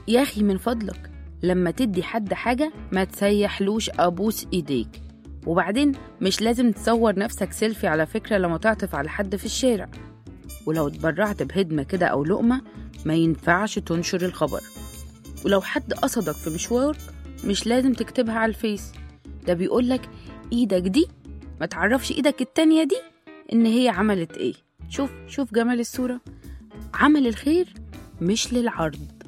يا أخي من فضلك لما تدي حد حاجة ما تسيحلوش أبوس إيديك وبعدين مش لازم تصور نفسك سيلفي على فكرة لما تعطف على حد في الشارع ولو اتبرعت بهدمة كده أو لقمة ما ينفعش تنشر الخبر ولو حد قصدك في مشوارك مش لازم تكتبها على الفيس ده بيقولك ايدك دي ما تعرفش ايدك التانية دي ان هي عملت ايه شوف شوف جمال الصورة عمل الخير مش للعرض